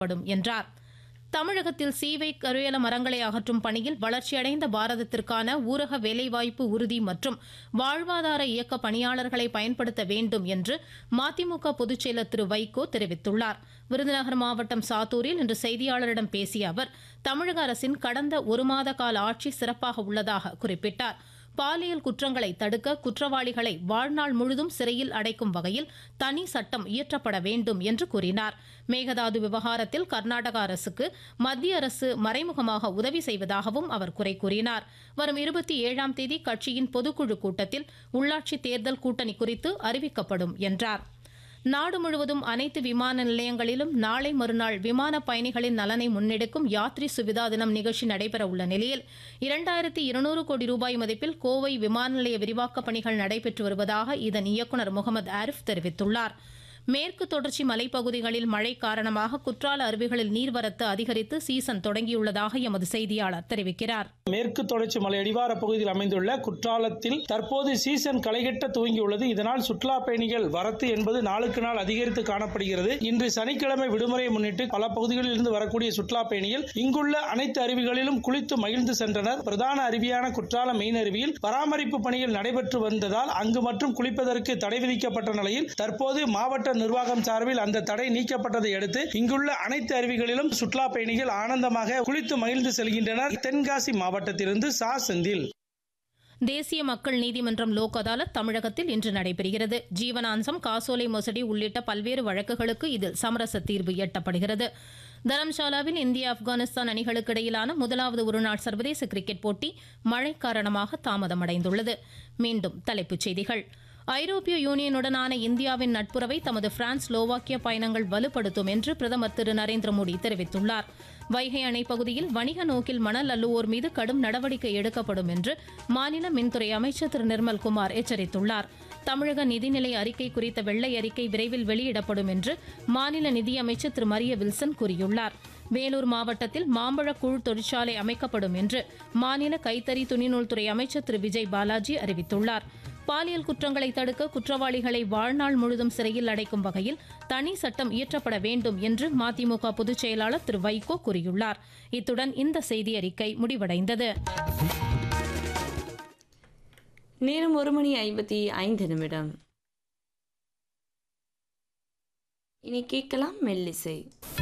படும் என்றார் தமிழகத்தில் சீவை கருவேல மரங்களை அகற்றும் பணியில் வளர்ச்சியடைந்த பாரதத்திற்கான ஊரக வேலைவாய்ப்பு உறுதி மற்றும் வாழ்வாதார இயக்க பணியாளர்களை பயன்படுத்த வேண்டும் என்று மதிமுக பொதுச்செயலர் திரு வைகோ தெரிவித்துள்ளார் விருதுநகர் மாவட்டம் சாத்தூரில் இன்று செய்தியாளரிடம் பேசிய அவர் தமிழக அரசின் கடந்த ஒரு மாத கால ஆட்சி சிறப்பாக உள்ளதாக குறிப்பிட்டார் பாலியல் குற்றங்களை தடுக்க குற்றவாளிகளை வாழ்நாள் முழுதும் சிறையில் அடைக்கும் வகையில் தனி சட்டம் இயற்றப்பட வேண்டும் என்று கூறினார் மேகதாது விவகாரத்தில் கர்நாடக அரசுக்கு மத்திய அரசு மறைமுகமாக உதவி செய்வதாகவும் அவர் குறை கூறினார் வரும் இருபத்தி ஏழாம் தேதி கட்சியின் பொதுக்குழு கூட்டத்தில் உள்ளாட்சி தேர்தல் கூட்டணி குறித்து அறிவிக்கப்படும் என்றார் நாடு முழுவதும் அனைத்து விமான நிலையங்களிலும் நாளை மறுநாள் விமான பயணிகளின் நலனை முன்னெடுக்கும் யாத்ரி சுவிதா தினம் நிகழ்ச்சி நடைபெற உள்ள நிலையில் இரண்டாயிரத்தி இருநூறு கோடி ரூபாய் மதிப்பில் கோவை விமான நிலைய விரிவாக்கப் பணிகள் நடைபெற்று வருவதாக இதன் இயக்குநர் முகமது ஆரிஃப் தெரிவித்துள்ளார் மேற்கு தொடர்ச்சி மலைப்பகுதிகளில் மழை காரணமாக குற்றால அருவிகளில் நீர்வரத்து அதிகரித்து சீசன் தொடங்கியுள்ளதாக எமது செய்தியாளர் தெரிவிக்கிறார் மேற்கு தொடர்ச்சி மலை அடிவார பகுதியில் அமைந்துள்ள குற்றாலத்தில் தற்போது சீசன் களைகட்ட துவங்கியுள்ளது இதனால் சுற்றுலா பயணிகள் வரத்து என்பது நாளுக்கு நாள் அதிகரித்து காணப்படுகிறது இன்று சனிக்கிழமை விடுமுறையை முன்னிட்டு பல பகுதிகளில் இருந்து வரக்கூடிய சுற்றுலா பயணிகள் இங்குள்ள அனைத்து அருவிகளிலும் குளித்து மகிழ்ந்து சென்றனர் பிரதான அருவியான குற்றாலம் மெயின் அருவியில் பராமரிப்பு பணிகள் நடைபெற்று வந்ததால் அங்கு மற்றும் குளிப்பதற்கு தடை விதிக்கப்பட்ட நிலையில் தற்போது மாவட்ட நிர்வாகம் சார்பில் அந்த தடை நீக்கப்பட்டதை அடுத்து இங்குள்ள அனைத்து அருவிகளிலும் சுற்றுலா பயணிகள் ஆனந்தமாக குளித்து மகிழ்ந்து செல்கின்றனர் தென்காசி மாவட்டத்திலிருந்து சா செந்தில் தேசிய மக்கள் நீதிமன்றம் லோக் அதாலத் தமிழகத்தில் இன்று நடைபெறுகிறது ஜீவனாம்சம் காசோலை மோசடி உள்ளிட்ட பல்வேறு வழக்குகளுக்கு இதில் சமரச தீர்வு எட்டப்படுகிறது தரம்சாலாவில் இந்தியா ஆப்கானிஸ்தான் அணிகளுக்கு இடையிலான முதலாவது ஒருநாள் சர்வதேச கிரிக்கெட் போட்டி மழை காரணமாக தாமதமடைந்துள்ளது மீண்டும் தலைப்புச் செய்திகள் ஐரோப்பிய யூனியனுடனான இந்தியாவின் நட்புறவை தமது பிரான்ஸ் ஸ்லோவாக்கிய பயணங்கள் வலுப்படுத்தும் என்று பிரதமர் திரு நரேந்திர மோடி தெரிவித்துள்ளார் வைகை அணை பகுதியில் வணிக நோக்கில் மணல் அள்ளுவோர் மீது கடும் நடவடிக்கை எடுக்கப்படும் என்று மாநில மின்துறை அமைச்சர் திரு நிர்மல்குமார் எச்சரித்துள்ளார் தமிழக நிதிநிலை அறிக்கை குறித்த வெள்ளை அறிக்கை விரைவில் வெளியிடப்படும் என்று மாநில நிதியமைச்சர் திரு மரிய வில்சன் கூறியுள்ளார் வேலூர் மாவட்டத்தில் மாம்பழக் கூழ் தொழிற்சாலை அமைக்கப்படும் என்று மாநில கைத்தறி துணிநூல்துறை அமைச்சர் திரு விஜய் பாலாஜி அறிவித்துள்ளார் பாலியல் குற்றங்களை தடுக்க குற்றவாளிகளை வாழ்நாள் முழுதும் சிறையில் அடைக்கும் வகையில் தனி சட்டம் இயற்றப்பட வேண்டும் என்று மதிமுக பொதுச் செயலாளர் திரு வைகோ கூறியுள்ளார் இத்துடன் இந்த செய்தி அறிக்கை முடிவடைந்தது நேரம் ஒரு மணி ஐம்பத்தி ஐந்து நிமிடம் இனி கேட்கலாம் மெல்லிசை